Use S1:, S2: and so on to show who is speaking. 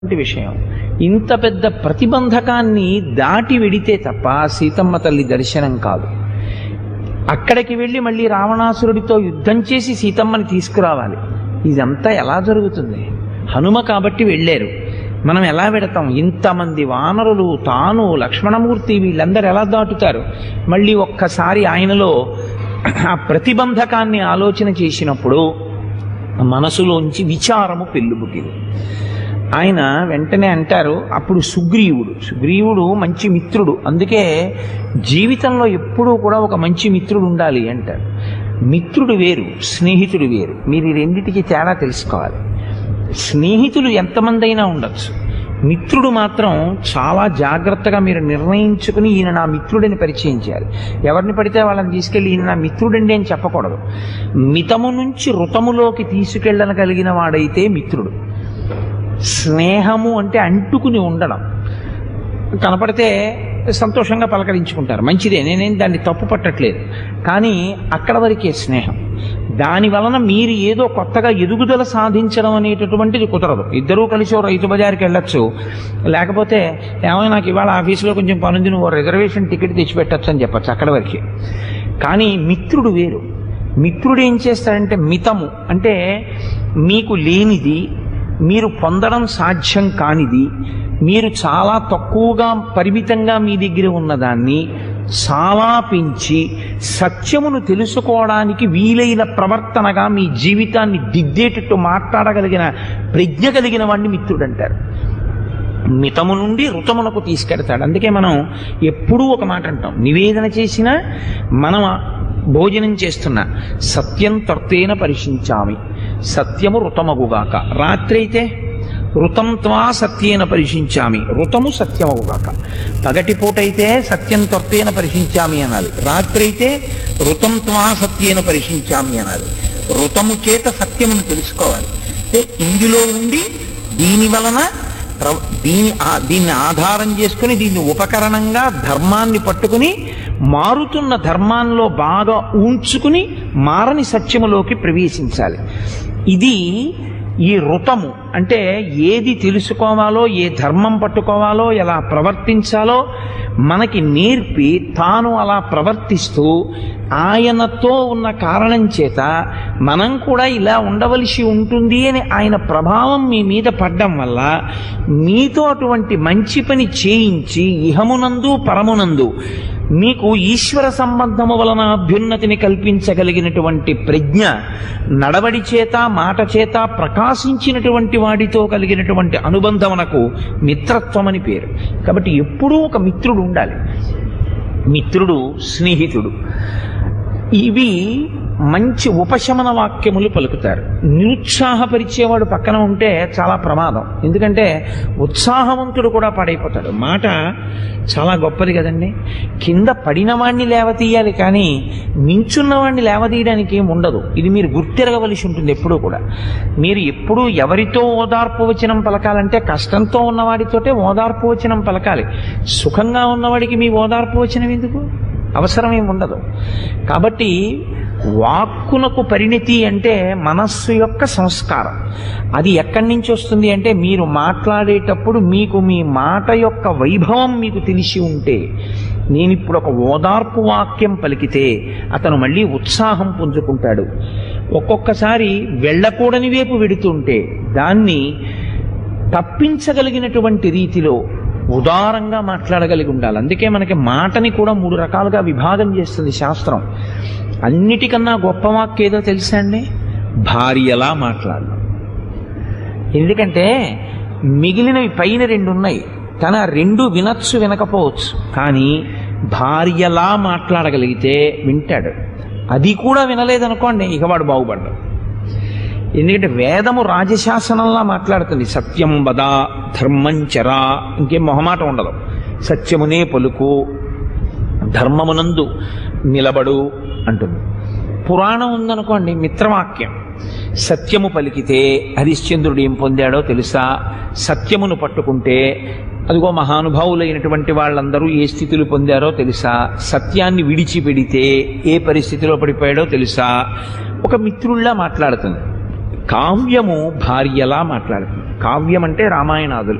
S1: వంటి విషయం ఇంత పెద్ద ప్రతిబంధకాన్ని దాటి వెడితే తప్ప సీతమ్మ తల్లి దర్శనం కాదు అక్కడికి వెళ్ళి మళ్ళీ రావణాసురుడితో యుద్ధం చేసి సీతమ్మని తీసుకురావాలి ఇదంతా ఎలా జరుగుతుంది హనుమ కాబట్టి వెళ్ళారు మనం ఎలా పెడతాం ఇంతమంది వానరులు తాను లక్ష్మణమూర్తి వీళ్ళందరూ ఎలా దాటుతారు మళ్ళీ ఒక్కసారి ఆయనలో ఆ ప్రతిబంధకాన్ని ఆలోచన చేసినప్పుడు మనసులోంచి విచారము పెళ్ళుబుకింది ఆయన వెంటనే అంటారు అప్పుడు సుగ్రీవుడు సుగ్రీవుడు మంచి మిత్రుడు అందుకే జీవితంలో ఎప్పుడూ కూడా ఒక మంచి మిత్రుడు ఉండాలి అంటారు మిత్రుడు వేరు స్నేహితుడు వేరు మీరు ఈ రెండింటికి తేడా తెలుసుకోవాలి స్నేహితులు ఎంతమంది అయినా ఉండొచ్చు మిత్రుడు మాత్రం చాలా జాగ్రత్తగా మీరు నిర్ణయించుకుని ఈయన నా మిత్రుడిని పరిచయం చేయాలి ఎవరిని పడితే వాళ్ళని తీసుకెళ్ళి ఈయన నా మిత్రుడండి అని చెప్పకూడదు మితము నుంచి ఋతములోకి తీసుకెళ్ళగలిగిన వాడైతే మిత్రుడు స్నేహము అంటే అంటుకుని ఉండడం కనపడితే సంతోషంగా పలకరించుకుంటారు మంచిదే నేనేం దాన్ని తప్పు పట్టట్లేదు కానీ అక్కడ వరకే స్నేహం దాని వలన మీరు ఏదో కొత్తగా ఎదుగుదల సాధించడం అనేటటువంటిది కుదరదు ఇద్దరూ కలిసి ఓ రైతు బజార్కి వెళ్ళొచ్చు లేకపోతే ఏమైనా నాకు ఇవాళ ఆఫీసులో కొంచెం పనుంది నువ్వు ఓ రిజర్వేషన్ టికెట్ తెచ్చిపెట్టచ్చు అని చెప్పచ్చు అక్కడ వరకే కానీ మిత్రుడు వేరు మిత్రుడు ఏం చేస్తాడంటే మితము అంటే మీకు లేనిది మీరు పొందడం సాధ్యం కానిది మీరు చాలా తక్కువగా పరిమితంగా మీ దగ్గర ఉన్నదాన్ని చాలా పెంచి సత్యమును తెలుసుకోవడానికి వీలైన ప్రవర్తనగా మీ జీవితాన్ని దిద్దేటట్టు మాట్లాడగలిగిన ప్రజ్ఞ కలిగిన వాడిని మిత్రుడు అంటారు మితము నుండి ఋతమునకు తీసుకెడతాడు అందుకే మనం ఎప్పుడూ ఒక మాట అంటాం నివేదన చేసినా మనం భోజనం చేస్తున్నా సత్యం తర్తేన పరిశించామి సత్యము ఋతమగుగాక రాత్రి అయితే ఋతం త్వా సత్యేన పరిశించామి ఋతము సత్యమగుగాక పగటిపూటైతే సత్యం త్వత్తేన పరిశించామి అనాలి రాత్రి అయితే ఋతం త్వా సత్యేన పరిశించామి అనాలి ఋతము చేత సత్యమును తెలుసుకోవాలి అంటే ఇందులో ఉండి దీని వలన ప్ర- దీని ఆ- దీన్ని ఆధారం చేసుకుని దీన్ని ఉపకరణంగా ధర్మాన్ని పట్టుకుని మారుతున్న ధర్మాల్లో బాగా ఉంచుకుని మారని సత్యములోకి ప్రవేశించాలి ఇది ఈ ఋతము అంటే ఏది తెలుసుకోవాలో ఏ ధర్మం పట్టుకోవాలో ఎలా ప్రవర్తించాలో మనకి నేర్పి తాను అలా ప్రవర్తిస్తూ ఆయనతో ఉన్న కారణం చేత మనం కూడా ఇలా ఉండవలసి ఉంటుంది అని ఆయన ప్రభావం మీ మీద పడ్డం వల్ల మీతో అటువంటి మంచి పని చేయించి ఇహమునందు పరమునందు మీకు ఈశ్వర సంబంధము వలన అభ్యున్నతిని కల్పించగలిగినటువంటి ప్రజ్ఞ నడవడి చేత మాట చేత ప్రకాశించినటువంటి వాడితో కలిగినటువంటి అనుబంధమునకు మిత్రత్వం అని పేరు కాబట్టి ఎప్పుడూ ఒక మిత్రుడు ఉండాలి మిత్రుడు స్నేహితుడు ఇవి మంచి ఉపశమన వాక్యములు పలుకుతారు నిరుత్సాహపరిచేవాడు పక్కన ఉంటే చాలా ప్రమాదం ఎందుకంటే ఉత్సాహవంతుడు కూడా పాడైపోతాడు మాట చాలా గొప్పది కదండి కింద పడిన వాడిని లేవతీయాలి కానీ నించున్న వాడిని లేవతీయడానికి ఏం ఉండదు ఇది మీరు గుర్తెరగవలసి ఉంటుంది ఎప్పుడూ కూడా మీరు ఎప్పుడూ ఎవరితో ఓదార్పు వచనం పలకాలంటే కష్టంతో ఉన్నవాడితోటే ఓదార్పు వచనం పలకాలి సుఖంగా ఉన్నవాడికి మీ ఓదార్పు వచనం ఎందుకు అవసరం ఏమి ఉండదు కాబట్టి వాక్కునకు పరిణితి అంటే మనస్సు యొక్క సంస్కారం అది ఎక్కడి నుంచి వస్తుంది అంటే మీరు మాట్లాడేటప్పుడు మీకు మీ మాట యొక్క వైభవం మీకు తెలిసి ఉంటే నేను ఇప్పుడు ఒక ఓదార్పు వాక్యం పలికితే అతను మళ్ళీ ఉత్సాహం పుంజుకుంటాడు ఒక్కొక్కసారి వెళ్ళకూడని వైపు వెడుతుంటే దాన్ని తప్పించగలిగినటువంటి రీతిలో ఉదారంగా మాట్లాడగలిగి ఉండాలి అందుకే మనకి మాటని కూడా మూడు రకాలుగా విభాగం చేస్తుంది శాస్త్రం అన్నిటికన్నా గొప్ప వాక్యం ఏదో తెలుసా అండి భార్యలా మాట్లాడడం ఎందుకంటే మిగిలినవి పైన రెండు ఉన్నాయి తన రెండు వినొచ్చు వినకపోవచ్చు కానీ భార్యలా మాట్లాడగలిగితే వింటాడు అది కూడా వినలేదనుకోండి ఇక వాడు బాగుపడ్డాడు ఎందుకంటే వేదము రాజశాసనంలా మాట్లాడుతుంది సత్యం వద ధర్మం చరా ఇంకేం మొహమాట ఉండదు సత్యమునే పలుకు ధర్మమునందు నిలబడు అంటుంది పురాణం ఉందనుకోండి మిత్రవాక్యం సత్యము పలికితే హరిశ్చంద్రుడు ఏం పొందాడో తెలుసా సత్యమును పట్టుకుంటే అదిగో మహానుభావులైనటువంటి వాళ్ళందరూ ఏ స్థితిలో పొందారో తెలుసా సత్యాన్ని విడిచిపెడితే ఏ పరిస్థితిలో పడిపోయాడో తెలుసా ఒక మిత్రుల్లా మాట్లాడుతుంది కావ్యము భార్యలా మాట్లాడుతుంది కావ్యం అంటే రామాయణాదులు